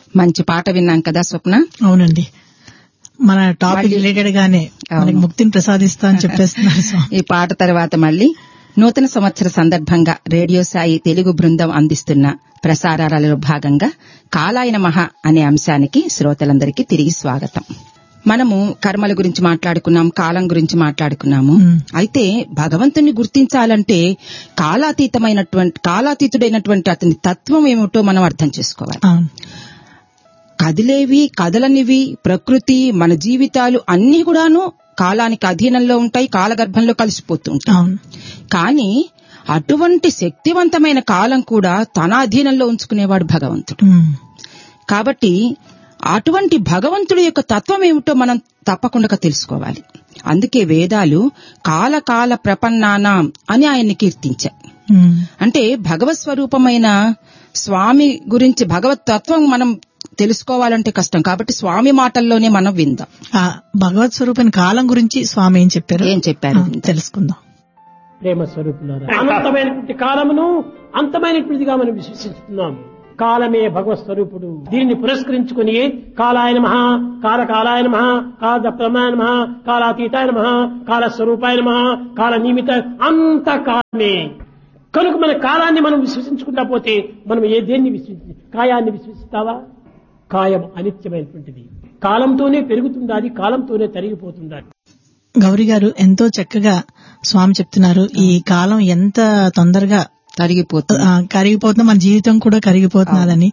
మంచి పాట విన్నాం కదా స్వప్న అవునండి మన టాపిక్ రిలేటెడ్ గానే మనకి ముక్తిని ప్రసాదిస్తా అని చెప్పేస్తున్నారు స్వామి ఈ పాట తర్వాత మళ్ళీ నూతన సంవత్సర సందర్భంగా రేడియో సాయి తెలుగు బృందం అందిస్తున్న ప్రసారాలలో భాగంగా కాలాయన మహా అనే అంశానికి శ్రోతలందరికీ తిరిగి స్వాగతం మనము కర్మల గురించి మాట్లాడుకున్నాం కాలం గురించి మాట్లాడుకున్నాము మ్మ్. అయితే భగవంతుని గుర్తించాలంటే కాలాతీతమైనటువంటి కాలాతీతుడైనటువంటి అతని తత్వం ఏమిటో మనం అర్థం చేసుకోవాలి అవును కదిలేవి కదలనివి ప్రకృతి మన జీవితాలు అన్ని కూడాను కాలానికి అధీనంలో ఉంటాయి కాలగర్భంలో కలిసిపోతూ ఉంటాయి అవును కానీ అటువంటి శక్తివంతమైన కాలం కూడా తన అధీనంలో ఉంచుకునేవాడు భగవంతుడు ఉమ్. కాబట్టి అటువంటి భగవంతుడి యొక్క తత్వం ఏమిటో మనం తప్పకుండా తెలుసుకోవాలి అందుకే వేదాలు కాలకాల ప్రపన్నానాం అని ఆయన్ని కీర్తించాయి ఉమ్. అంటే భగవత్ స్వరూపమైన స్వామి గురించి భగవత్ తత్వం మనం తెలుసుకోవాలంటే కష్టం కాబట్టి స్వామి మాటల్లోనే మనం విందాం ఆ భగవత్ స్వరూపం కాలం గురించి స్వామి ఏం చెప్పారు ఏం చెప్పారు ఆ, తెలుసుకుందాం ప్రేమ స్వరూపులారా అనంతమైనటువంటి కాలమును అంతమైనటువంటిదిగా మనం విశ్వసిస్తున్నాం కాలమే భగవత్ స్వరూపుడు దీనిని పురస్కరించుకుని కాలాయ నమ కాల కాలాయ నమ కాల ప్రమాయ నమ కాలాతీతాయ నమ కాల స్వరూపాయ నమ కాల నియమిత అంత కాలమే కనుక మన కాలాన్ని మనం విశ్వసించుకుంటా పోతే మనం ఏ దేన్ని విశ్వసి కాయాన్ని విశ్వసిస్తావా కాయం అనిత్యమైనటువంటిది కాలంతోనే పెరుగుతుండాలి కాలంతోనే తరిగిపోతుండాలి గౌరీ గారు ఎంతో చక్కగా స్వామి చెప్తున్నారు ఈ కాలం ఎంత తొందరగా తరిగిపోతుంది ఆ, కరిగిపోతున్నా మన జీవితం కూడా కరిగిపోతున్నదని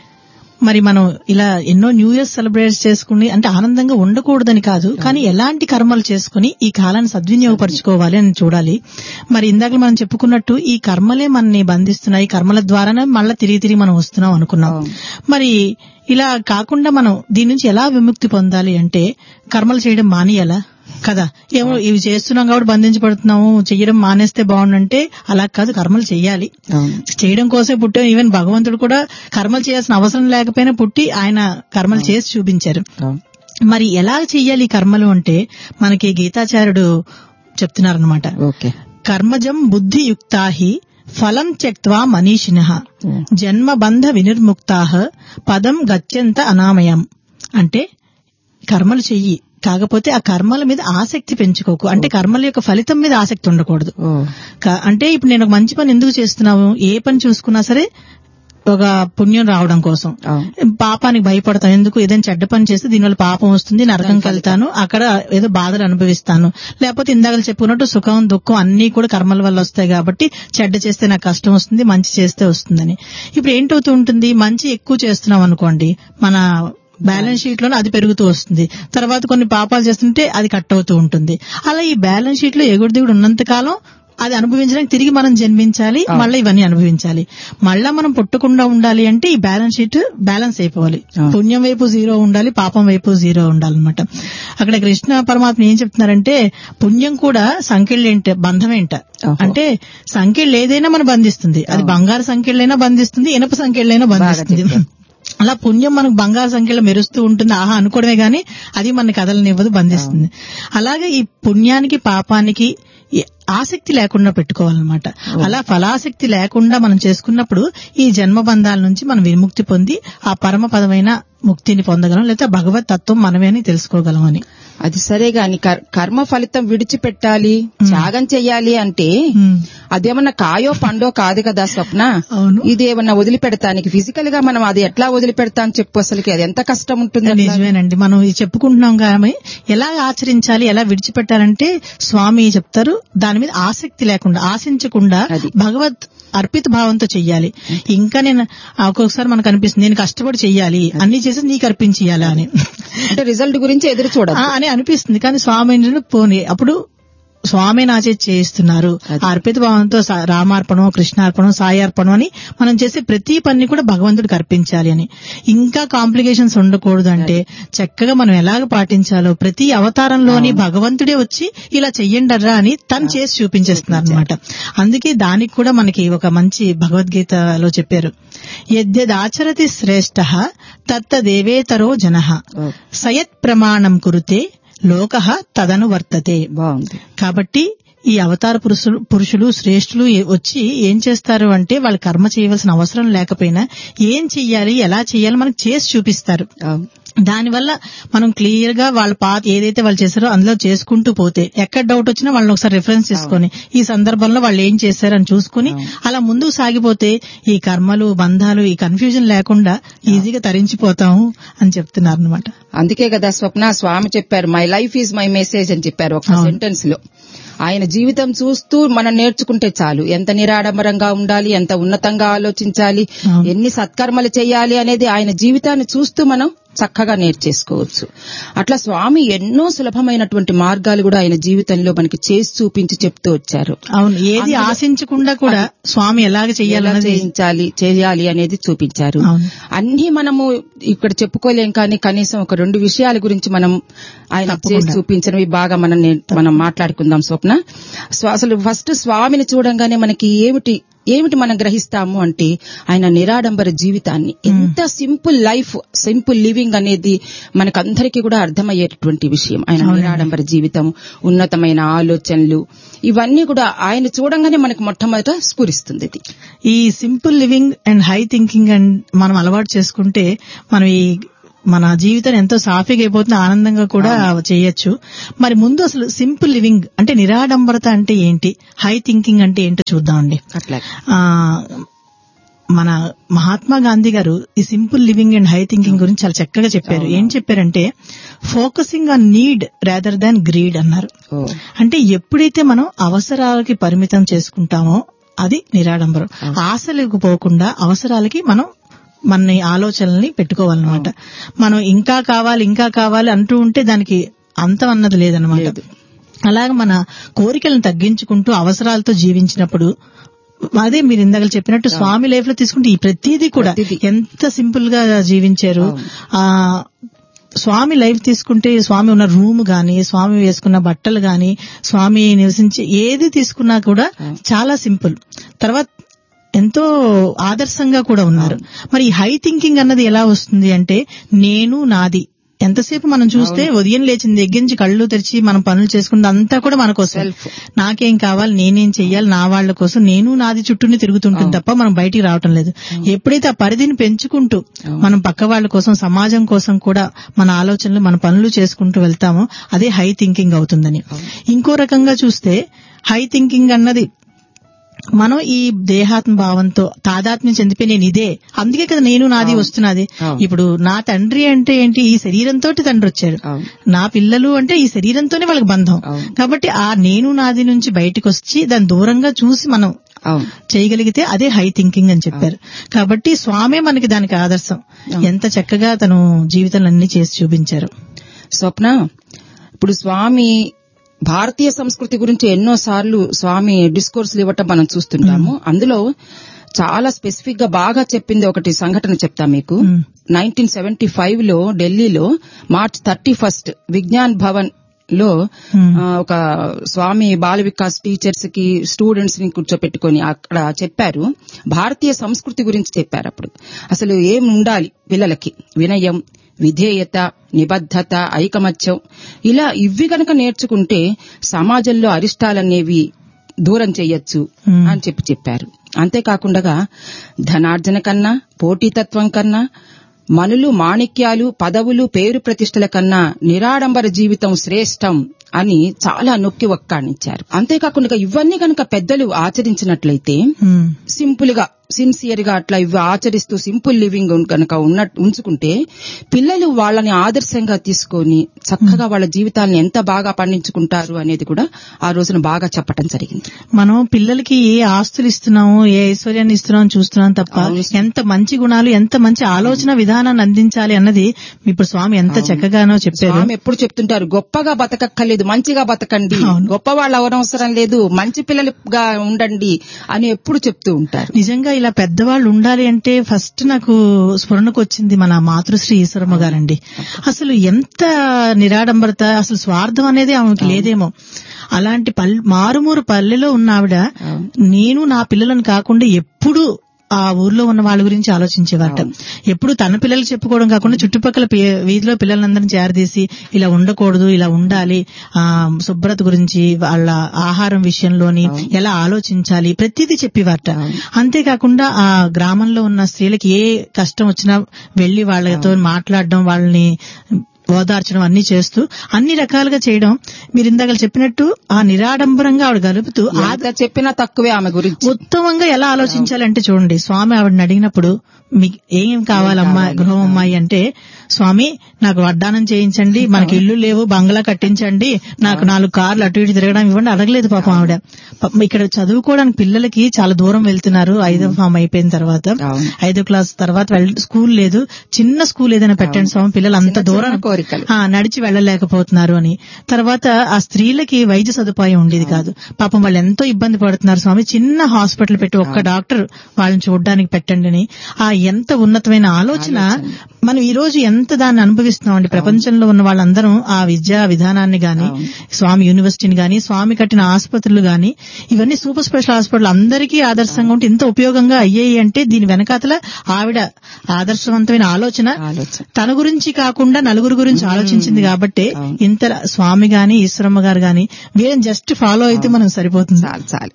మరి మనం ఇలా ఎన్నో న్యూ ఇయర్ సెలబ్రేట్ చేసుకుని అంటే ఆనందంగా ఉండకూడదని కాదు కానీ ఎలాంటి కర్మలు చేసుకుని ఈ కాలాన్ని సద్వినియోగపరచుకోవాలి అని చూడాలి మరి ఇందాక మనం చెప్పుకున్నట్టు ఈ కర్మలే మనని బంధిస్తున్నాయి ఈ కర్మల ద్వారానే మళ్ళీ తిరిగి తిరిగి మనం వస్తున్నాం అనుకున్నాం అవును. మరి ఇలా కాకుండా మనం దీని నుంచి ఎలా విముక్తి పొందాలి అంటే కర్మలు చేయడం మానేయాలా కదా ఏమో ఇవి చేస్తున్నాం కాబట్టి బంధించబడుతున్నాము చెయ్యడం మానేస్తే బాగుండంటే అలా కాదు కర్మలు చెయ్యాలి అవును. చేయడం కోసమే పుట్టాం ఈవెన్ భగవంతుడు కూడా కర్మలు చేయాల్సిన అవసరం లేకపోయినా పుట్టి ఆయన కర్మలు చేసి చూపించారు అవును. మరి ఎలా చెయ్యాలి ఈ కర్మలు అంటే మనకి గీతాచార్యుడు చెప్తున్నారనమాట ఓకే కర్మజం బుద్ధియుక్తాహి ఫలం త్యక్వా మనీషిన జన్మబంధ వినిర్ముక్తా పదం గత్యంత అనామయం అంటే కర్మలు చెయ్యి కాకపోతే ఆ కర్మల మీద ఆసక్తి పెంచుకోకు అంటే కర్మల యొక్క ఫలితం మీద ఆసక్తి ఉండకూడదు ఓ క- అంటే ఇప్పుడు నేను ఒక మంచి పని ఎందుకు చేస్తున్నావు ఏ పని చూసుకున్నా సరే ఒక పుణ్యం రావడం కోసం అవును. పాపానికి భయపడతాను ఎందుకు ఏదైనా చెడ్డ పని చేస్తే దీనివల్ల పాపం వస్తుంది నరకం వెళ్తాను అక్కడ ఏదో బాధలు అనుభవిస్తాను లేకపోతే ఇందాక చెప్పుకున్నట్టు సుఖం దుఃఖం అన్ని కూడా కర్మల వల్ల వస్తాయి కాబట్టి చెడ్డ చేస్తే నాకు కష్టం వస్తుంది మంచి చేస్తే వస్తుందని ఇప్పుడు ఏంటవుతూ ఉంటుంది మంచి ఎక్కువ చేస్తున్నాం అనుకోండి మన బ్యాలెన్స్ షీట్ లోనే అది పెరుగుతూ వస్తుంది తర్వాత కొన్ని పాపాలు చేస్తుంటే అది కట్ అవుతూ ఉంటుంది అలా ఈ బ్యాలెన్స్ షీట్ లో ఎగుడు దిగుడు ఉన్నంత కాలం అది అనుభవించడానికి తిరిగి మనం జన్మించాలి మళ్ళీ ఇవన్నీ అనుభవించాలి మళ్ళా మనం పుట్టకుండా ఉండాలి అంటే ఈ బ్యాలెన్స్ షీట్ బ్యాలెన్స్ అయిపోవాలి అవును. పుణ్యం వైపు జీరో ఉండాలి పాపం వైపు జీరో ఉండాలన్నమాట అక్కడ కృష్ణ పరమాత్మ ఏం చెప్తున్నారంటే పుణ్యం కూడా సంఖ్యలేంట బంధమేంట ఓహో. అంటే సంఖ్యలు ఏదైనా మనం బంధిస్తుంది అది బంగారు సంఖ్యలైనా బంధిస్తుంది ఇనప సంఖ్యలైనా బంధిస్తుంది చెప్పారు. అలా పుణ్యం మనకు బంగారు సంఖ్యలో మెరుస్తూ ఉంటుంది ఆహా అనుకోవడమే గాని అది మన కథలనివ్వదు బంధిస్తుంది అలాగే ఈ పుణ్యానికి పాపానికి ఈ ఆసక్తి లేకుండా పెట్టుకోవాలన్నమాట అలా ఫలాసక్తి లేకుండా మనం చేసుకున్నప్పుడు ఈ జన్మ బంధాల నుంచి మనం విముక్తి పొంది ఆ పరమ పదమైన ముక్తిని పొందగలం లేదా భగవత్ తత్వం మనమే అని తెలుసుకోగలం అని అది సరే గాని కర్- కర్మ ఫలితం విడిచిపెట్టాలి త్యాగం చెయ్యాలి అంటే ఉమ్. అదేమన్నా కాయో పండో కాదు కదా స్వప్న అవును. ఇది ఏమన్నా వదిలిపెడతానికి ఫిజికల్ గా మనం అది ఎట్లా వదిలిపెడతాం చెప్పు అసలుకి అది ఎంత కష్టం ఉంటుంది అట్లా? నిజమేనండి మనం ఇది చెప్పుకుంటున్నాం కానీ ఎలా ఆచరించాలి ఎలా విడిచిపెట్టాలంటే స్వామి చెప్తారు దాని మీద ఆసక్తి లేకుండా ఆశించకుండా అది. భగవత్ అర్పిత భావంతో చెయ్యాలి ఇంకా నేను ఆ, ఒక్కొక్కసారి మనకు అనిపిస్తుంది నేను కష్టపడి చెయ్యాలి అన్ని చేసి నీకు అర్పించేయాలా అని అంటే రిజల్ట్ గురించి ఎదురు చూడదు ఆ, అని అనిపిస్తుంది కానీ స్వామి ఏంటంటే పోనీ అప్పుడు స్వామి నా చేతి చేయిస్తున్నారు అది. ఆ అర్పిత భావంతో సా- రామార్పణం కృష్ణార్పణం సాయి అర్పణం అని మనం చేసే ప్రతి పని కూడా భగవంతుడికి అర్పించాలి అని ఇంకా కాంప్లికేషన్స్ ఉండకూడదు అంటే చక్కగా మనం ఎలాగ పాటించాలో ప్రతి అవతారంలోని భగవంతుడే వచ్చి ఇలా చెయ్యండర్రా అని తను చేసి చూపించేస్తున్నారు అనమాట అందుకే దానికి కూడా మనకి ఒక మంచి భగవద్గీతలో చెప్పారు యద్యదాచరతి శ్రేష్ఠ తత్తదేవేతరో జన ఓ, సయత్ ప్రమాణం కురుతే లోక తదను వర్తతే బాగుంది కాబట్టి ఈ అవతార పురుషులు పురుషులు శ్రేష్ఠులు ఏ- వచ్చి ఏం చేస్తారు అంటే వాళ్ళు కర్మ చేయవలసిన అవసరం లేకపోయినా ఏం చెయ్యాలి ఎలా చెయ్యాలి మనకు చేసి చూపిస్తారు అవును. దానివల్ల మనం క్లియర్ గా వాళ్ళ పాత ఏదైతే వాళ్ళు చేశారో అందులో చేసుకుంటూ పోతే ఎక్కడ డౌట్ వచ్చినా వాళ్ళని ఒకసారి రిఫరెన్స్ తీసుకొని ఈ సందర్భంలో వాళ్ళు ఏం చేశారని చూసుకుని అలా ముందుకు సాగిపోతే ఈ కర్మలు బంధాలు ఈ కన్ఫ్యూజన్ లేకుండా ఈజీగా తరించిపోతాము అని చెప్తున్నారు అనమాట అందుకే కదా స్వప్న స్వామి చెప్పారు my life is my message అని చెప్పారు ఒక అవును. సెంటెన్స్ లో ఆయన జీవితం చూస్తూ మనం నేర్చుకుంటే చాలు ఎంత నిరాడంబరంగా ఉండాలి ఎంత ఉన్నతంగా ఆలోచించాలి అవును. ఎన్ని సత్కర్మలు చేయాలి అనేది ఆయన జీవితాన్ని చూస్తూ మనం చక్కగా నేర్చేసుకోవచ్చు అట్లా స్వామి ఎన్నో సులభమైనటువంటి మార్గాలు కూడా ఆయన జీవితంలో మనకి చేసి చూపించి చెప్తూ వచ్చారు అవును ఏది అందులో- ఆశించకుండా కూడా స్వామి ఎలాగ ఎలా చెయ్యాలన్నది చేయించాలి చేయాలి అనేది చూపించారు అవును. అన్ని మనము ఇక్కడ చెప్పుకోలేం కానీ కనీసం ఒక రెండు విషయాల గురించి మనం ఆయన చేసి తప్పకుండా. చూపించినవి బాగా మనం నే- మనం మాట్లాడుకుందాం స్వప్న స్వ- అసలు ఫస్ట్ స్వామిని చూడంగానే మనకి ఏమిటి ఏమిటి మనం గ్రహిస్తాము అంటే ఆయన నిరాడంబర జీవితాన్ని ఎంత సింపుల్ లైఫ్ సింపుల్ లివింగ్ అనేది మనకందరికీ కూడా అర్థమయ్యేటటువంటి విషయం ఆయన నిరాడంబర జీవితం ఉన్నతమైన ఆలోచనలు ఇవన్నీ కూడా ఆయన చూడంగానే మనకు మొట్టమొదట స్ఫురిస్తుంది ఇది ఈ simple living and high thinking and మనం అలవాటు చేసుకుంటే మనం ఈ మన జీవితం ఎంతో సాఫీగా అయిపోతుంది ఆనందంగా కూడా చేయొచ్చు మరి ముందు అసలు సింపుల్ లివింగ్ అంటే నిరాడంబరత అంటే ఏంటి హై థింకింగ్ అంటే ఏంటో చూద్దామండి అట్లా ఆ మన మహాత్మా గాంధీ గారు ఈ simple living and high thinking గురించి చాలా చక్కగా చెప్పారు ఏం చెప్పారంటే focusing on need rather than greed అన్నారు ఓ అంటే ఎప్పుడైతే మనం అవసరాలకి పరిమితం చేసుకుంటామో అది నిరాడంబరం ఆశలకు పోకుండా అవసరాలకి మనం మన ఆలోచనల్ని పెట్టుకోవాలన్నమాట మనం ఇంకా కావాలి ఇంకా కావాలి అంటూ ఉంటే దానికి అంతం అన్నది లేదనమాట లేదు. అలాగే మన కోరికలను తగ్గించుకుంటూ అవసరాలతో జీవించినప్పుడు అదే మీరు ఇందాక చెప్పినట్టు స్వామి లైఫ్ లో తీసుకుంటే ఈ ప్రతిదీ కూడా ప్రతిదీ. ఎంత సింపుల్ గా జీవించారు అవును. ఆ స్వామి లైఫ్ తీసుకుంటే స్వామి ఉన్న రూమ్ గాని స్వామి వేసుకున్న బట్టలు గాని స్వామి నివసించి ఏది తీసుకున్నా కూడా చాలా సింపుల్ తర్వాత ఎంతో ఆదర్శంగా కూడా ఉన్నారు మరి ఈ హై థింకింగ్ అన్నది ఎలా వస్తుంది అంటే నేను నాది ఎంతసేపు మనం చూస్తే ఉదయం లేచిన దగ్గర నుంచి కళ్ళు తెరిచి మనం పనులు చేసుకుంటే అంతా కూడా మన కోసం Self. నాకేం కావాలి నేనేం చెయ్యాలి నా వాళ్ళ కోసం నేను నాది చుట్టూనే తిరుగుతుంటుంది తప్ప మనం బయటికి రావటం లేదు ఎప్పుడైతే ఆ పరిధిని పెంచుకుంటూ మనం పక్క వాళ్ళ కోసం సమాజం కోసం కూడా మన ఆలోచనలు మన పనులు చేసుకుంటూ వెళ్తామో అదే హై థింకింగ్ అవుతుందని ఇంకో రకంగా చూస్తే హై థింకింగ్ అన్నది మనం ఈ దేహాత్మ భావంతో తాదాత్మ్యం చెందిపోయి నేను ఇదే అందుకే కదా నేను నాది వస్తున్నది అవును. ఇప్పుడు నా తండ్రి అంటే ఏంటి ఈ శరీరంతో తండ్రి వచ్చాడు అవును. నా పిల్లలు అంటే ఈ శరీరంతోనే వాళ్ళకి బంధం అవును. కాబట్టి ఆ నేను నాది నుంచి బయటకు వచ్చి దాని దూరంగా చూసి మనం అవును చేయగలిగితే అదే హై థింకింగ్ అని చెప్పారు కాబట్టి స్వామే మనకి దానికి ఆదర్శం ఎంత చక్కగా తను జీవితంలో అన్ని చేసి చూపించారు స్వప్న ఇప్పుడు స్వామి భారతీయ సంస్కృతి గురించి ఎన్నో సార్లు స్వామి డిస్కోర్సులు ఇవ్వటం మనం చూస్తుంటాము అందులో చాలా స్పెసిఫిక్ గా బాగా చెప్పింది ఒకటి సంఘటన చెప్తా మీకు మ్మ్. నైన్టీన్ సెవెంటీ ఫైవ్ లో ఢిల్లీలో March thirty first Vigyan Bhavan లో మ్మ్. ఆ, ఒక స్వామి బాల వికాస్ టీచర్స్ కి స్టూడెంట్స్ ని కూర్చోపెట్టుకొని అక్కడ చెప్పారు భారతీయ సంస్కృతి గురించి చెప్పారు అప్పుడు అసలు ఏం ఉండాలి పిల్లలకి వినయం విధేయత నిబద్ధత ఐకమత్యం ఇలా ఇవి గనక నేర్చుకుంటే సమాజంలో అరిష్టాలనేవి దూరం చెయ్యొచ్చు Hmm. అని చెప్పి చెప్పారు అంతేకాకుండా ధనార్జన కన్నా పోటీతత్వం కన్నా మనులు మాణిక్యాలు పదవులు పేరు ప్రతిష్టల కన్నా నిరాడంబర జీవితం శ్రేష్టం అని చాలా నొక్కి ఒక్కాణించారు అంతేకాకుండా ఇవన్నీ గనక పెద్దలు ఆచరించినట్లయితే ఉమ్, సింపుల్ గా సిన్సియర్ గా అట్లా ఇవి ఆచరిస్తూ సింపుల్ లివింగ్ కనుక ఉన్న ఉంచుకుంటే పిల్లలు వాళ్ళని ఆదర్శంగా తీసుకొని చక్కగా వాళ్ళ జీవితాలను ఎంత బాగా పండించుకుంటారు అనేది కూడా ఆ రోజున బాగా చెప్పటం జరిగింది మనం పిల్లలకి ఏ ఆస్తులు ఇస్తున్నాము ఏ ఐశ్వర్యాన్ని ఇస్తున్నాం చూస్తున్నాం తప్ప అవును. ఎంత మంచి గుణాలు ఎంత మంచి ఆలోచన విధానాన్ని అందించాలి అన్నది ఇప్పుడు స్వామి ఎంత చక్కగానో చెప్పారు స్వామి ఎప్పుడు చెప్తుంటారు గొప్పగా బతకక్కర్లేదు మంచిగా బతకండి అవును. గొప్ప వాళ్ళు అవనవసరం లేదు మంచి పిల్లలుగా ఉండండి అని ఎప్పుడు చెప్తూ ఉంటారు నిజంగా ఇలా పెద్దవాళ్ళు ఉండాలి అంటే ఫస్ట్ నాకు స్ఫురణకు వచ్చింది మన మాతృశ్రీ ఈశ్వరమ్మ గారండి అసలు ఎంత నిరాడంబరత అసలు స్వార్థం అనేది ఆమెకి లేదేమో అలాంటి పల్ మారుమూరు పల్లెలో ఉన్న ఆవిడ నేను నా పిల్లలను కాకుండా ఎప్పుడు ఆ ఊర్లో ఉన్న వాళ్ళ గురించి ఆలోచించేవారట ఎప్పుడు తన పిల్లలకు చెప్పుకోవడం కాకుండా చుట్టుపక్కల పి- వీధిలో పిల్లలందరినీ చేరదీసి ఇలా ఉండకూడదు ఇలా ఉండాలి ఆ శుభ్రత గురించి వాళ్ళ ఆహారం విషయంలోని ఎలా ఆలోచించాలి ప్రతిదీ చెప్పేవారట అంతేకాకుండా ఆ గ్రామంలో ఉన్న స్త్రీలకి ఏ కష్టం వచ్చినా వెళ్లి వాళ్ళతో మాట్లాడడం వాళ్ళని ఓదార్చడం అన్ని చేస్తూ అన్ని రకాలుగా చేయడం మీరు ఇందాక చెప్పినట్టు ఆ నిరాడంబరంగా ఆవిడ గలుపుతూ ఆ ఎంత చెప్పినా తక్కువే ఆమె గురించి ఉత్తమంగా ఎలా ఆలోచించాలంటే చూడండి స్వామి ఆవిడని అడిగినప్పుడు మీకు ఏం కావాలమ్మా గృహం అమ్మాయి అంటే స్వామి నాకు వడ్డానం చేయించండి మనకి ఇల్లు లేవు బంగ్లా కట్టించండి నాకు నాలుగు కార్లు అటు ఇటు తిరగడం ఇవ్వండి అడగలేదు పాపం ఆవిడ పాపం ఇక్కడ చదువుకోవడానికి పిల్లలకి చాలా దూరం వెళ్తున్నారు ఐదో ఫామ్ అయిపోయిన తర్వాత అవును. ఐదో క్లాస్ తర్వాత వెళ్- స్కూల్ లేదు చిన్న స్కూల్ ఏదైనా పెట్టండి స్వామి పిల్లలు అంత దూరం చిన్న కోరికలు. ఆ నడిచి వెళ్ళలేకపోతున్నారు అని తర్వాత ఆ స్త్రీలకి వైద్య సదుపాయం ఉండేది కాదు పాపం వాళ్ళు ఎంతో ఇబ్బంది పడుతున్నారు స్వామి చిన్న హాస్పిటల్ పెట్టి ఒక్క డాక్టర్ వాళ్ళని చూడడానికి పెట్టండి అని ఆ ఎంత ఉన్నతమైన ఆలోచన మనం ఈ రోజు ఎంత దాన్ని అనుభవిస్తున్నాం అండి ప్రపంచంలో ఉన్న వాళ్ళందరం ఆ విద్యా విధానాన్ని గాని స్వామి యూనివర్సిటీని గాని స్వామి కట్టిన ఆసుపత్రులు గాని ఇవన్నీ సూపర్ స్పెషల్ హాస్పిటల్ అందరికీ ఆదర్శంగా ఉంటే ఇంత ఉపయోగంగా అయ్యాయి అంటే దీని వెనకాతల ఆవిడ ఆదర్శవంతమైన ఆలోచన ఆలోచన తన గురించి కాకుండా నలుగురు గురించి ఆలోచించింది కాబట్టి ఇంత స్వామి గాని ఈశ్వరమ్మ గారు గాని వీళ్ళని జస్ట్ ఫాలో అయితే మనం సరిపోతుంది చాలు చాలు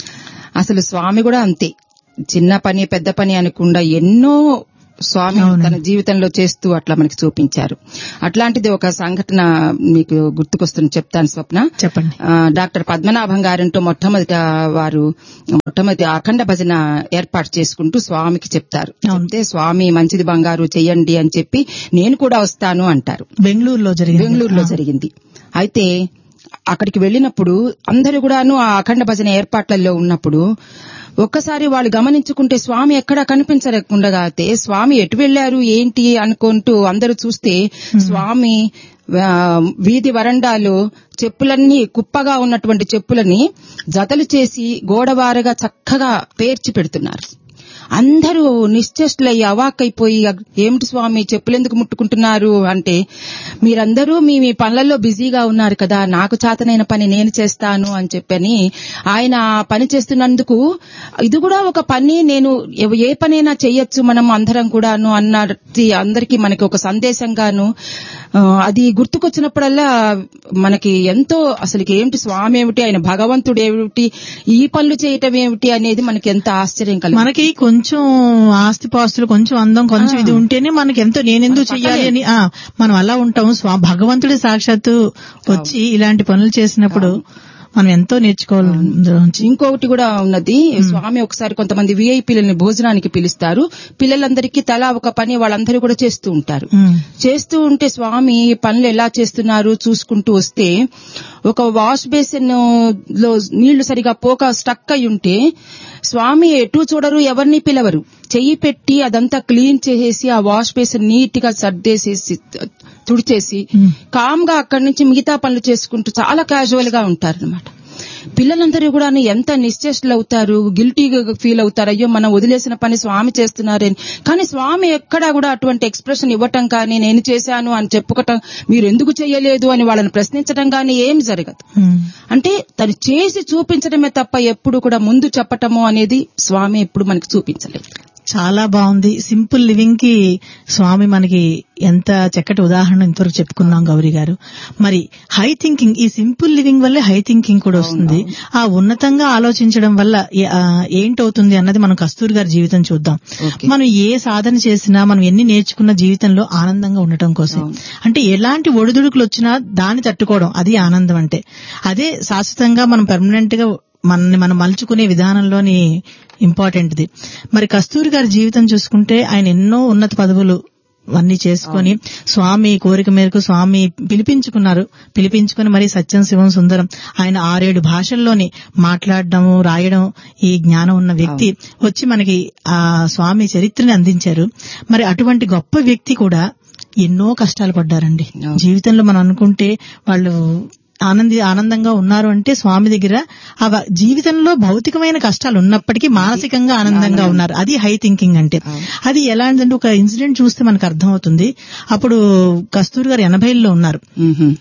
అసలు స్వామి కూడా అంతే చిన్న పని పెద్ద పని అనకుండా ఎన్నో స్వామి తన జీవితంలో చేస్తూ అట్లా మనకి చూపించారు అట్లాంటిది ఒక సంఘటన మీకు గుర్తుకొస్తుంది చెప్తాను స్వప్న చెప్పండి ఆ, డాక్టర్ పద్మనాభం గారంటూ మొట్టమొదట వారు మొట్టమొదటి అఖండ భజన ఏర్పాటు చేసుకుంటూ స్వామికి చెప్తారు చెప్తే స్వామి మంచిది బంగారు చెయ్యండి అని చెప్పి నేను కూడా వస్తాను అంటారు బెంగళూరులో జరిగింది బెంగళూరులో జరిగింది అయితే అక్కడికి వెళ్ళినప్పుడు అందరూ కూడాను ఆ అఖండ భజన ఏర్పాట్లలో ఉన్నప్పుడు ఒక్కసారి వాళ్ళు గమనించుకుంటే స్వామి ఎక్కడా కనిపించకుండా అయితే స్వామి ఎటు వెళ్లారు ఏంటి అనుకుంటూ అందరూ చూస్తే స్వామి ఆ, వీధి వరండాలో చెప్పులన్నీ కుప్పగా ఉన్నటువంటి చెప్పులని జతలు చేసి గోడవారగా చక్కగా పేర్చి పెడుతున్నారు అందరూ నిశ్చేష్లయ్యి అవాక్కైపోయి ఏమిటి స్వామి చెప్పులెందుకు ముట్టుకుంటున్నారు అంటే మీరందరూ మీ మీ పనులలో బిజీగా ఉన్నారు కదా నాకు చేతనైన పని నేను చేస్తాను అని చెప్పని ఆయన ఆ పని చేస్తున్నందుకు ఇది కూడా ఒక పని నేను ఎవ- ఏ పనైనా చేయొచ్చు మనం అందరం కూడాను అన్నది అందరికీ మనకి ఒక సందేశంగాను ఆ, అది గుర్తుకొచ్చినప్పుడల్లా మనకి ఎంతో అసలుకి ఏమిటి స్వామి ఏమిటి ఆయన భగవంతుడు ఏమిటి ఈ పనులు చేయటం ఏమిటి అనేది మనకి ఎంత ఆశ్చర్యం కలిగి మనకి కొంచెం ఆస్తి పాస్తులు కొంచెం అందం కొంచెం ఇది ఉంటేనే మనకి ఎంతో నేనెందుకు చెయ్యాలి అని ఆ మనం అలా ఉంటాం స్వా భగవంతుడి సాక్షాత్తు వచ్చి ఇలాంటి పనులు చేసినప్పుడు మనం ఎంతో నేర్చుకోవాలి అందులోంచి. ఇంకొకటి కూడా ఉన్నది స్వామి ఒకసారి కొంతమంది విఐపీలని భోజనానికి పిలుస్తారు పిల్లలందరికీ తలా ఒక పని వాళ్ళందరూ కూడా చేస్తూ ఉంటారు ఉమ్. చేస్తూ ఉంటే స్వామి పనులు ఎలా చేస్తున్నారు చూసుకుంటూ వస్తే ఒక వాష్ బేసిన్ లో నీళ్లు సరిగా పోక స్టక్ అయి ఉంటే స్వామి ఎటు చూడరు ఎవరిని పిలవరు చెయ్యి పెట్టి అదంతా క్లీన్ చేసేసి ఆ వాష్ బేసిన్ నీట్ గా సర్దేసేసి తుడిచేసి కామ్ గా అక్కడి నుంచి మిగతా పనులు చేసుకుంటూ చాలా క్యాజువల్ గా ఉంటారన్నమాట పిల్లలందరూ కూడా ఎంత నిశ్చేష్లు అవుతారు గిల్టీగా ఫీల్ అవుతారు అయ్యో మనం వదిలేసిన పని స్వామి చేస్తున్నారని కానీ స్వామి ఎక్కడా కూడా అటువంటి ఎక్స్ప్రెషన్ ఇవ్వటం కానీ నేను చేశాను అని చెప్పుకోవటం మీరు ఎందుకు చేయలేదు అని వాళ్ళని ప్రశ్నించడం కానీ ఏం జరగదు ఉమ్. అంటే తను చేసి చూపించడమే తప్ప ఎప్పుడు కూడా ముందు చెప్పటము అనేది స్వామి ఎప్పుడు మనకి చూపించలేదు చాలా బాగుంది సింపుల్ లివింగ్ కి స్వామి మనకి ఎంత చక్కటి ఉదాహరణ ఇంతవరకు చెప్పుకున్నాం గౌరీ గారు మరి హై థింకింగ్ ఈ సింపుల్ లివింగ్ వల్లే హై థింకింగ్ కూడా వస్తుంది ఆ ఉన్నతంగా ఆలోచించడం వల్ల ఏ- ఆ, ఏంటవుతుంది అన్నది మనం కస్తూరి గారి జీవితం చూద్దాం ఓకే మనం ఏ సాధన చేసినా మనం ఎన్ని నేర్చుకున్న జీవితంలో ఆనందంగా ఉండటం కోసం అంటే ఎలాంటి ఒడిదుడుకులు వచ్చినా దాన్ని తట్టుకోవడం అది ఆనందం అంటే అదే శాశ్వతంగా మనం పర్మనెంట్ గా మనల్ని మనం మలుచుకునే విధానంలోని ఇంపార్టెంట్ది మరి కస్తూరి గారి జీవితం చూసుకుంటే ఆయన ఎన్నో ఉన్నత పదవులు అన్ని చేసుకొని స్వామి కోరిక మేరకు స్వామి పిలిపించుకున్నారు పిలిపించుకుని మరి సత్యం శివం సుందరం ఆయన ఆరేడు భాషల్లోని మాట్లాడడం రాయడం ఈ జ్ఞానం ఉన్న వ్యక్తి వచ్చి మనకి ఆ స్వామి చరిత్రని అందించారు మరి అటువంటి గొప్ప వ్యక్తి కూడా ఎన్నో కష్టాలు పడ్డారండి అవును. జీవితంలో మనం అనుకుంటే వాళ్ళు ఆనంది ఆనందంగా ఉన్నారు అంటే స్వామి దగ్గర ఆ వ- జీవితంలో భౌతికమైన కష్టాలు ఉన్నప్పటికీ మానసికంగా ఆనందంగా ఉన్నారు అది హై థింకింగ్ అంటే అది ఎలాంటిదంటే ఒక ఇన్సిడెంట్ చూస్తే మనకు అర్థమవుతుంది అప్పుడు కస్తూరి గారు ఎనభైలో ఉన్నారు మ్మ్హ్మ్.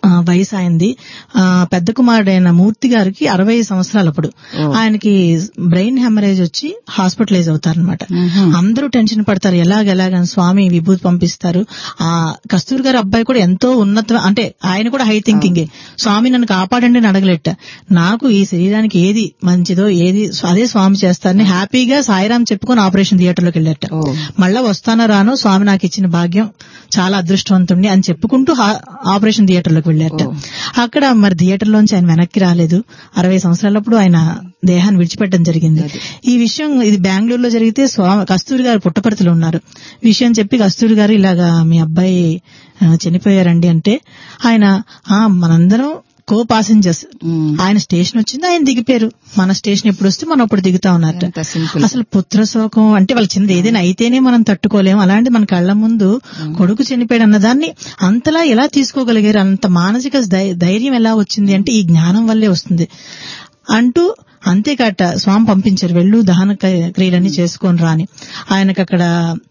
ఆ, వయసు అయింది ఆ, పెద్ద కుమారుడైన మూర్తి గారికి అరవై సంవత్సరాలు అప్పుడు ఆయనకి బ్రెయిన్ హెమరేజ్ వచ్చి హాస్పిటలైజ్ అవుతారనమాట అందరూ టెన్షన్ పడతారు ఎలాగెలాగని స్వామి విభూతి పంపిస్తారు ఆ కస్తూరి గారి అబ్బాయి కూడా ఎంతో ఉన్నత అంటే ఆయన కూడా హై థింకింగే స్వామి నన్ను కాపాడండి అని అడగలేట నాకు ఈ శరీరానికి ఏది మంచిదో ఏది అదే స్వామి చేస్తారని హ్యాపీగా సాయిరాం చెప్పుకొని ఆపరేషన్ థియేటర్ లోకి వెళ్ళట ఓ. మళ్ళా వస్తానో రానో స్వామి నాకు ఇచ్చిన భాగ్యం చాలా అదృష్టవంతుణ్ణి అని చెప్పుకుంటూ హా- ఆపరేషన్ థియేటర్ లోకి వెళ్ళారట అక్కడ మరి థియేటర్ లోంచి ఆయన వెనక్కి రాలేదు అరవై సంవత్సరాలప్పుడు ఆయన దేహాన్ని విడిచిపెట్టడం జరిగింది ఈ విషయం ఇది బెంగళూరులో జరిగితే స్వామి కస్తూరి గారు పుట్టపర్తిలో ఉన్నారు విషయం చెప్పి కస్తూరి గారు ఇలాగా మీ అబ్బాయి ఆ, చనిపోయారండి అంటే ఆయన "ఆ, మనందరం కో పాసెంజర్స్ ఉమ్. ఆయన స్టేషన్ వచ్చింది ఆయన దిగిపోయారు మన స్టేషన్ ఎప్పుడు వస్తే మనం అప్పుడు దిగుతా ఉన్నట్టు ఎంత సింపుల్ అసలు పుత్ర శోకం అంటే వాళ్ళ చిన్నది ఏదైనా అయితేనే మనం తట్టుకోలేం అలాంటి మన కళ్ళ ముందు కొడుకు చనిపోయాడు అన్నదాన్ని అంతలా ఎలా తీసుకోగలిగారు అంత మానసిక ధై- ధైర్యం ఎలా వచ్చింది అంటే ఈ జ్ఞానం వల్లే వస్తుంది అంటూ అంతేకాట స్వామి పంపించారు వెళ్ళు దహన క్రియ- క్రియలన్నీ చేసుకొని రాని ఆయనకు అక్కడ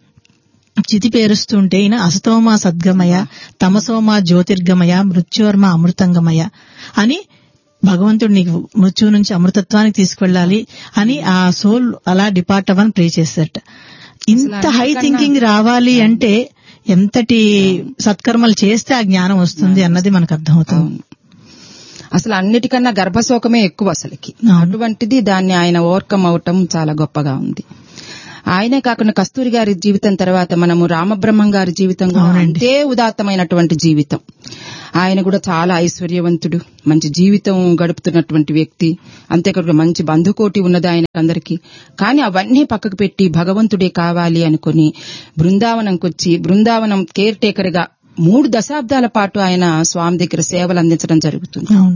చితి పేరుస్తుంటే ఈయన అసతోమ సద్గమయ తమసోమ జ్యోతిర్గమయ మృత్యోర్మ అమృతంగమయ అని భగవంతుడు నీకు మృత్యువు నుంచి అమృతత్వానికి తీసుకెళ్ళాలి అని ఆ సోల్ అలా డిపార్ట్ అవ్వని ప్రే చేశారట ఇంత హై థింకింగ్ రావాలి అంటే ఎంతటి సత్కర్మలు చేస్తే ఆ జ్ఞానం వస్తుంది అన్నది మనకు అర్థమవుతుంది అసలు అన్నిటికన్నా గర్భశోకమే ఎక్కువ అసలుకి అవును. అటువంటిది దాన్ని ఆయన ఓవర్కమ్ అవటం చాలా గొప్పగా ఉంది ఆయనే కాకుండా కస్తూరి గారి జీవితం తర్వాత మనము రామబ్రహ్మం గారి జీవితం కూడా అవునండి. అంతే ఉదాత్తమైనటువంటి జీవితం ఆయన కూడా చాలా ఐశ్వర్యవంతుడు మంచి జీవితం గడుపుతున్నటువంటి వ్యక్తి అంతేకాకుండా మంచి బంధుకోటి ఉన్నది ఆయనకు అందరికీ కానీ అవన్నీ పక్కకు పెట్టి భగవంతుడే కావాలి అనుకుని బృందావనంకి వచ్చి బృందావనం కేర్ టేకర్ గా మూడు దశాబ్దాల పాటు ఆయన స్వామి దగ్గర సేవలు అందించడం జరుగుతుంది అవును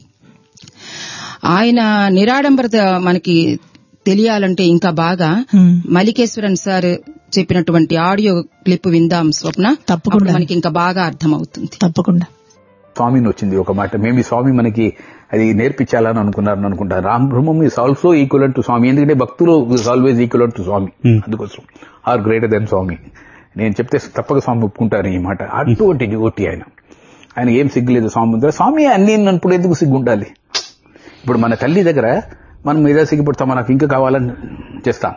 ఆయన నిరాడంబరత మనకి తెలియాలంటే ఇంకా బాగా హ్మ్. మలికేశ్వరన్ సార్ చెప్పినటువంటి ఆడియో క్లిప్ విందాం స్వప్న తప్పకుండా. అప్పుడు మనకి ఇంకా బాగా అర్థమవుతుంది తప్పకుండా స్వామిని వచ్చింది ఒక మాట మేబీ స్వామి మనకి అది నేర్పించాలని అనుకున్నారని అనుకుంటా Ram Brahmam is also equal to Swami ఎందుకంటే భక్తులు is always equal to Swami అందుకోసం ఆర్ గ్రేటర్ దెన్ స్వామి నేను చెప్తే తప్పక స్వామి ఒప్పుకుంటారు ఈ మాట అటువంటి డివోటి ఆయన ఆయన ఏం సిగ్గులేదు స్వామి ముందర స్వామి అన్ని అన్నప్పుడు ఎందుకు సిగ్గు ఉండాలి ఇప్పుడు మన తల్లి దగ్గర మనం ఏదో సిగ్గుపడతాం మనకు ఇంకా కావాలని చేస్తాం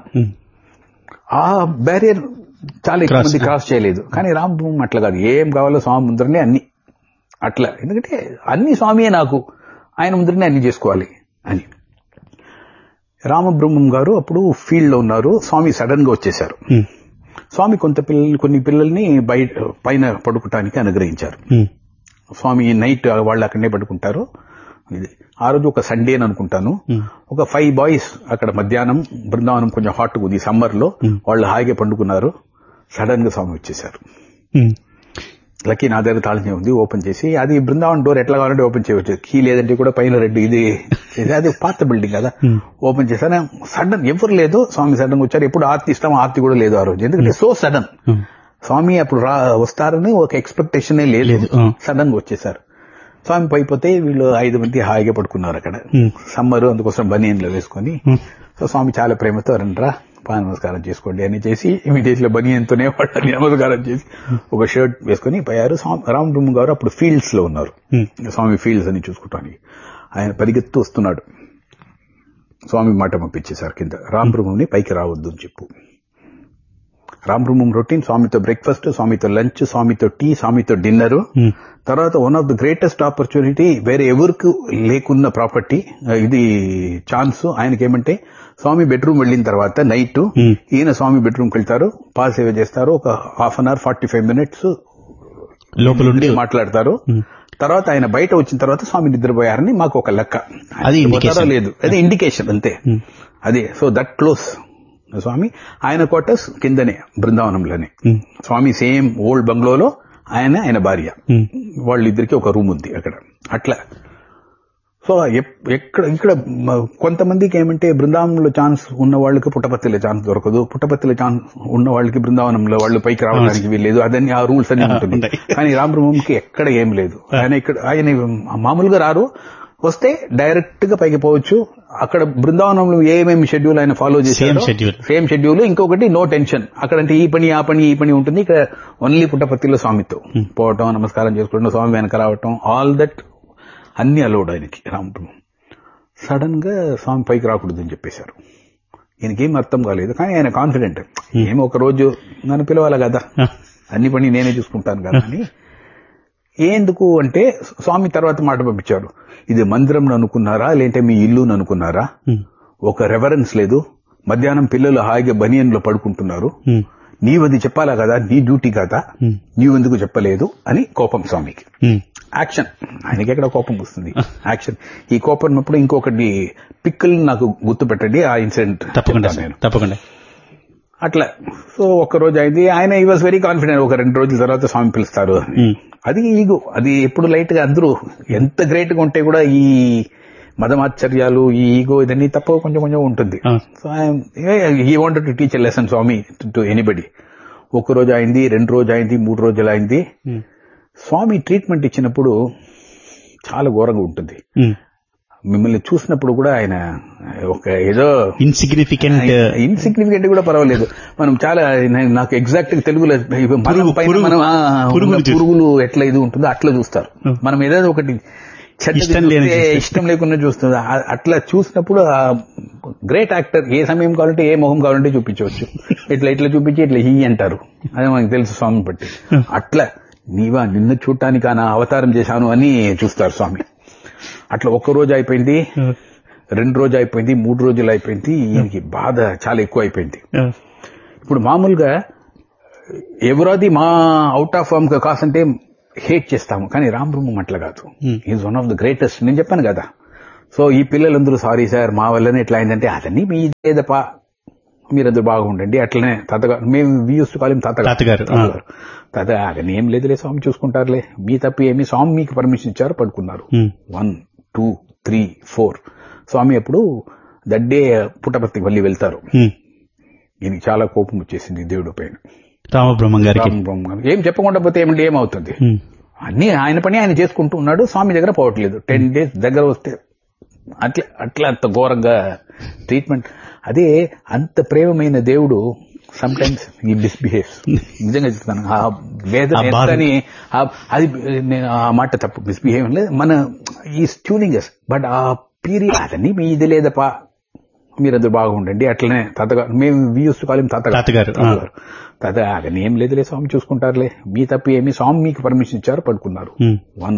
ఆ బ్యారియర్ చాలా ఎక్కువ మంది క్రాస్ చేయలేదు కానీ రామ్ బ్రహ్మం అట్లా కాదు ఏం కావాలో స్వామి ముందరనే అన్ని అట్లా ఎందుకంటే అన్ని స్వామియే నాకు ఆయన ముందరనే అన్ని చేసుకోవాలి అని రామబ్రహ్మం గారు అప్పుడు ఫీల్డ్ లో ఉన్నారు స్వామి సడన్ గా వచ్చేశారు స్వామి కొంత పిల్లల్ని కొన్ని పిల్లల్ని బయట పైన పడుకోవటానికి అనుగ్రహించారు స్వామి నైట్ వాళ్ళు అక్కడనే పడుకుంటారు ఇది ఆ రోజు ఒక సండే అని అనుకుంటాను ఒక ఫైవ్ బాయ్స్ అక్కడ మధ్యాహ్నం బృందావనం కొంచెం హాట్ ఉంది సమ్మర్ లో వాళ్ళు హాయిగా పండుకున్నారు సడన్ గా స్వామి వచ్చేసారు లక్కీ నా దగ్గర తాళం ఉంది ఓపెన్ చేసి అది బృందావన్ డోర్ ఎట్లా కావాలంటే ఓపెన్ చేయవచ్చు కీ లేదంటే కూడా పైన రెడ్ ఇది ఇది అది పాత బిల్డింగ్ కదా ఓపెన్ చేశాను సడన్ ఎవరు లేదు స్వామి సడన్ వచ్చారు ఎప్పుడు ఆర్తి ఇస్తాం ఆర్తి కూడా లేదు ఆ రోజు ఎందుకంటే సో సడన్ స్వామి అప్పుడు రా వస్తారని ఒక ఎక్స్పెక్టేషన్ లేదు సడన్ గా వచ్చేసారు స్వామి పైపోతే వీళ్ళు ఐదు మంది హాయిగా పడుకున్నారు అక్కడ సమ్మర్ అందుకోసం బనియన్లో వేసుకొని సో స్వామి చాలా ప్రేమతో రండ్రా పా నమస్కారం చేసుకోండి అని చేసి ఇమీడియట్ లో బనియన్తోనే వాళ్ళని నమస్కారం చేసి ఒక షర్ట్ వేసుకొని పోయారు స్వామి రామ్ బ్రహ్మ గారు అప్పుడు ఫీల్డ్స్ లో ఉన్నారు స్వామి ఫీల్డ్స్ అని చూసుకోవటానికి ఆయన పరిగెత్తు వస్తున్నాడు స్వామి మాట పంపించేశారు కింద రామ్ బ్రహ్మంని పైకి రావద్దు అని చెప్పు రామ్ బ్రహ్మం రొటీన్ స్వామితో బ్రేక్ఫాస్ట్ స్వామితో లంచ్ స్వామితో టీ స్వామితో డిన్నర్ తర్వాత one of the greatest opportunity వేరే ఎవరికి లేకున్న ప్రాపర్టీ ఇది ఛాన్స్ ఆయనకి ఏమంటే స్వామి బెడ్రూమ్ వెళ్ళిన తర్వాత నైట్ ఈయన స్వామి బెడ్రూమ్కి వెళ్తారు పాల సేవ చేస్తారు ఒక half an hour forty five minutes లోపలుండి మాట్లాడతారు తర్వాత ఆయన బయట వచ్చిన తర్వాత స్వామి నిద్రపోయారని మాకు ఒక లెక్క ఆయన అది నిద్రపోతారో indication. లేదు అది ఇండికేషన్ అంతే అదే సో దట్ క్లోజ్ స్వామి ఆయన క్వార్టర్స్ కిందనే బృందావనంలోనే స్వామి సేమ్ ఓల్డ్ బంగ్లోలో ఆయన ఆయన భార్య వాళ్ళిద్దరికి ఒక రూమ్ ఉంది అక్కడ అట్లా సో ఎప్- ఎక్కడ ఇక్కడ మ- కొంతమందికి ఏమంటే బృందావనంలో ఛాన్స్ ఉన్న వాళ్ళకి పుట్టపత్తిలో ఛాన్స్ దొరకదు పుట్టపత్తిలో ఛాన్స్ ఉన్న వాళ్ళకి బృందావనంలో వాళ్ళు పైకి రావడానికి వీల్లేదు అదని ఆ రూల్స్ అన్ని ఉంటుంది ఉంటాయి. కానీ రామబ్రహ్మంకి ఎక్కడ ఏం లేదు ఆయన ఇక్కడ ఆయన మామూలుగా రారు వస్తే డైరెక్ట్ గా పైకి పోవచ్చు అక్కడ బృందావనంలో ఏమేమి షెడ్యూల్ ఆయన ఫాలో చేశారు Same schedule. సేమ్ షెడ్యూల్ ఇంకొకటి నో టెన్షన్ అక్కడంటే ఈ పని ఆ పని ఈ పని ఉంటుంది ఇక్కడ ఓన్లీ పుట్టపర్తిలో స్వామితో పోవటం నమస్కారం చేసుకోవడం స్వామి వెనక రావటం ఆల్ దట్ అన్ని అలౌడ్ ఆయనకి రాముడు సడన్ గా స్వామి పైకి రాకూడదు అని చెప్పేశారు ఈయనకేం అర్థం కాలేదు కానీ ఆయన కాన్ఫిడెంట్ ఏమో ఒక రోజు నన్ను పిలవాలి కదా అన్ని పని నేనే చూసుకుంటాను కదా అని ఎందుకు అంటే స్వామి తర్వాత మాట పంపించారు ఇది మందిరం అనుకున్నారా లేదంటే మీ ఇల్లు అనుకున్నారా ఒక రెఫరెన్స్ లేదు మధ్యాహ్నం పిల్లలు హాయిగా బనియన్లో పడుకుంటున్నారు నీవది చెప్పాలా కదా నీ డ్యూటీ కదా నీవెందుకు చెప్పలేదు అని కోపం స్వామికి యాక్షన్ ఆయనకి ఎక్కడ కోపం వస్తుంది యాక్షన్ ఈ కోపం ఉన్నప్పుడు ఇంకొకటి పిక్కల్ నాకు గుర్తు పెట్టండి ఆ ఇన్సిడెంట్ తప్పకుండా నేను తప్పకుండా అట్లా సో ఒక్క రోజు అయింది ఆయన ఈ వాజ్ వెరీ కాన్ఫిడెంట్ ఒక రెండు రోజుల తర్వాత స్వామి పిలుస్తారు అని. అది ఈగో అది ఎప్పుడు లైట్ గా అందరూ ఎంత గ్రేట్ గా ఉంటే కూడా ఈ మదమాశ్చర్యాలు ఈ ఈగో ఇదన్నీ తప్ప కొంచెం కొంచెం ఉంటుంది ఆ. సో ఈ wanted to teach lesson Swami to anybody ఒక రోజు అయింది రెండు రోజు అయింది మూడు రోజులు అయింది స్వామి ట్రీట్మెంట్ ఇచ్చినప్పుడు చాలా ఘోరంగా ఉంటుంది మిమ్మల్ని చూసినప్పుడు కూడా ఆయన ఒక ఏదో ఇన్సిగ్నిఫికెంట్ ఇన్సిగ్నిఫికెంట్ కూడా పర్వాలేదు మనం చాలా నేను- నాకు ఎగ్జాక్ట్ గా తెలుగులో ఇప్పుడు మనం పురుగు- పైన పురుగు- మనం ఆ, పురుగులు ఉన్న చూసి- పురుగులు ఎట్లా ఇది ఉంటుందో అట్లా చూస్తారు మనం ఏదో ఒకటి చెడ్డది ఇష్టం లేనిది చూస్తే చూస్తే. ఇష్టం లేకుండా చూస్తుంది ఆ- అట్లా చూసినప్పుడు గ్రేట్ యాక్టర్ ఏ సమయం కావాలంటే ఏ మొహం కావాలంటే చూపించవచ్చు ఇట్లా ఇట్లా చూపించి ఇట్లా హీ అంటారు అదే మనకు తెలుసు స్వామి బట్టి అట్లా నీవా నిన్ను చూడటానికి నా అవతారం చేశాను అని చూస్తారు స్వామి అట్లా ఒక్క రోజు అయిపోయింది రెండు రోజు అయిపోయింది మూడు రోజులు అయిపోయింది ఈయనకి బాధ చాలా ఎక్కువ అయిపోయింది ఇప్పుడు మామూలుగా ఎవరది మా అవుట్ ఆఫ్ ఫామ్ కాసంటే హేట్ చేస్తాము కానీ రామ్ బ్రహ్మం అట్లా కాదు is one of the greatest నేను చెప్పాను కదా సో ఈ పిల్లలందరూ సారీ సార్ మా వల్లనే ఎట్లా అయిందంటే అదన్నీ మీ లేదపా మీరందరూ బాగుండండి అట్లనే తాతగారు మేము యూస్ కాలేం తాతగారు తాతగారు, ఆ. తాతగారు తాత అదని ఏం లేదులే స్వామి చూసుకుంటారులే మీ తప్పి ఏమి స్వామి మీకు పర్మిషన్ ఇచ్చారు పడుకున్నారు one two three four Swami అప్పుడు దడ్డే పుట్టపర్తికి మళ్ళీ వెళ్తారు ఈయనకి చాలా కోపం వచ్చేసింది దేవుడి పైన రామబ్రహ్మం గారికి రామబ్రహ్మ గారు. ఏం చెప్పకుండా పోతే ఏమిటి ఏమవుతుంది Hmm. అన్ని ఆయన పని ఆయన చేసుకుంటూ ఉన్నాడు స్వామి దగ్గర పోవట్లేదు టెన్ డేస్ దగ్గర వస్తే అట్లా అట్లా అంత ఘోరంగా ట్రీట్మెంట్ అదే అంత ప్రేమమైన దేవుడు సమ్ టైమ్స్ ఈ మిస్బిహేవ్స్ నిజంగా చెప్తాను ఆ వేదన ఆ బాధ. ఎంతని ఆ- అది నేను ఆ మాట తప్పు మిస్బిహేవ్ లేదు మన ఈ ట్యూనింగ్ బట్ ఆ పీరియడ్ అదని మీ ఇది లేదపా మీరందరూ బాగుండండి అట్లనే తాతగారు మేము యూస్ కాలేం తాతగారు తాతగారు, ఆ. తాతగారు. తాత అదని ఏం లేదులే స్వామి చూసుకుంటారులే మీ తప్పి ఏమి స్వామి మీకు పర్మిషన్ ఇచ్చారు పడుకున్నారు Hmm. వన్